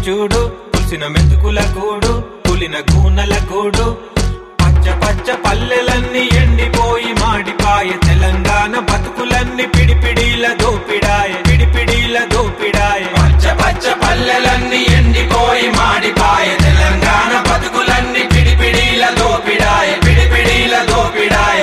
చూడు పులిసిన మెతుకుల కూడు పులిన కూనల కూడు పచ్చ పచ్చ పల్లెలన్నీ ఎండిపోయి మాడిపాయ తెలంగాణ బతుకులన్నీ పిడిపిడీల దోపిడాయ పిడిపిడీల దోపిడాయ పచ్చ పచ్చ పల్లెలన్నీ ఎండిపోయి మాడిపాయ తెలంగాణ బతుకులన్నీ పిడిపిడీల దోపిడాయ పిడిపిడీల దోపిడాయ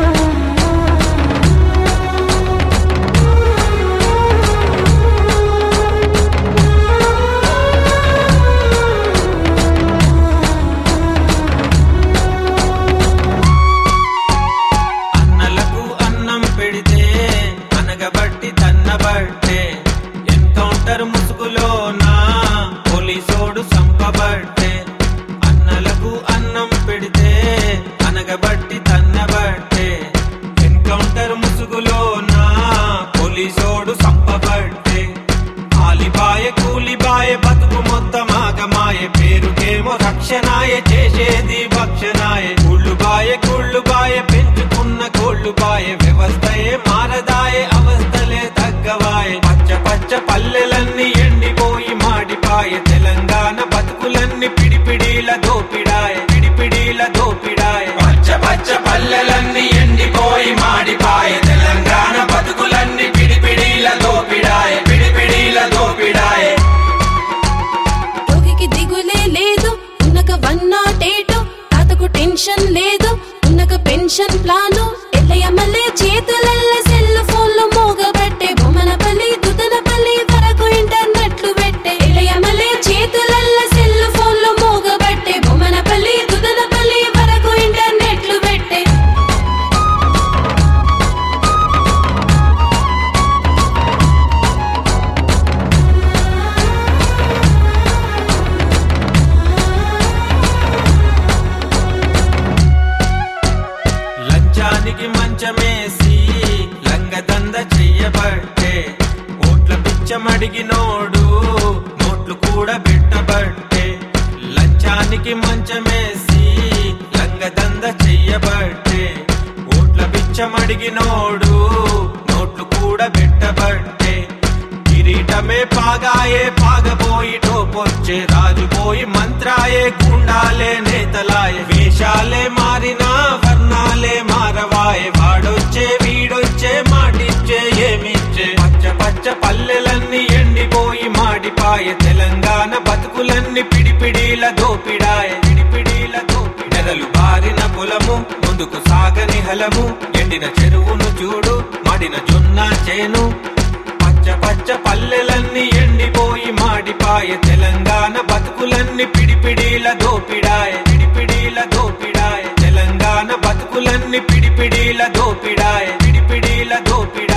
అన్నలకు అన్నం పెడితే అనగబట్టి తన్నబట్టే ఎన్కౌంటర్ ముసుగులోన పోలీసోడు సంపబట్టే అన్నలకు అన్నం పెడితే అనగబట్టి తన్నబట్టే ఎన్కౌంటర్ ముసుగులోన పోలీసోడు సంపబట్టే ఆలిబాయ కూలిబాయ బతుకు మొత్తం ఆగమాయ పేరుకేమో రక్షణాయ చేసేది భక్షణాయ కుళ్ళుబాయ కుళ్ళుబాయ పెంచుకున్న కోళ్ళుబాయ వ్యవస్థయే మారదాయ అవస్థలే తగ్గవాయ పచ్చ పచ్చ పల్లెలన్నీ ఎండిపోయి మాడిపాయ తెలంగాణ బతుకులన్నీ పిడిపిడీల దోపిడాయ పిడిపిడీల దోపిడాయ పచ్చ పచ్చ పల్లెలన్నీ ఎండిపోయి మాడిపాయ తెలంగాణ బతుకులన్నీ పిడిపిడీల దోపిడాయ పిడిపిడీల దోపిడాయ రోగికి దిగులే లేదు ఉన్నక వన్ నాట్ ఎయిట్ తాతకు టెన్షన్ లేదు ఉన్నక పెన్షన్ ప్లాను ఎల్లయ్యమల్లే చేతులల్ల సెల్ ఫోన్లు మోగబట్టే బొమ్మనపల్లి దుద్దనపల్లి వరకు ఇంటర్నెట్లు పెట్టే ఎల్లయ్యమల్లే చేతులల్ల సెల్ ఫోన్లు మోగబట్టే బొమ్మనపల్లి దుద్దనపల్లి వరకు ఇంటర్నెట్లు పెట్టే లంచానికి మంచమేసి లంగదంద చెయ్యబట్టే ఓట్ల పిచ్చమడిగినోడు నోట్లు కూడా పెట్టబట్టే లంచానికి మంచమేసి లంగదంద చెయ్యబట్టే ఓట్ల పిచ్చమడిగినోడు నోట్లు కూడా పెట్టబట్టే కిరీటమే పాగాయే పాగబోయి టోపొచ్చే రాజుపోయి మంత్రాయే గుండాలే నేతలాయే వేషాలే మారినా వర్ణాలే మారవాయే వాడొచ్చే వీడొచ్చే మాటిచ్చే ఏమిచ్చే పచ్చ పచ్చ పల్లెలన్నీ ఎండిపోయి మాడిపాయ తెలంగాణ బతుకులన్నీ పిడిపిడీల దోపిడాయ పిడిపిడీల దోపి నెరలు బారిన పొలము ముందుకు సాగని హలము ఎండిన చెరువును చూడు మడిన జొన్న చేను పచ్చ పచ్చ పల్లెలన్నీ ఎండిపోయి మాడిపాయ తెలంగాణ బతుకులన్నీ పిడిపిడీల దోపిడాయ పిడిపిడీల దోపిడాయ తెలంగాణ బతుకులన్నీ పిడిపిడీల దోపిడాయ పిడిపిడీల దోపిడాయ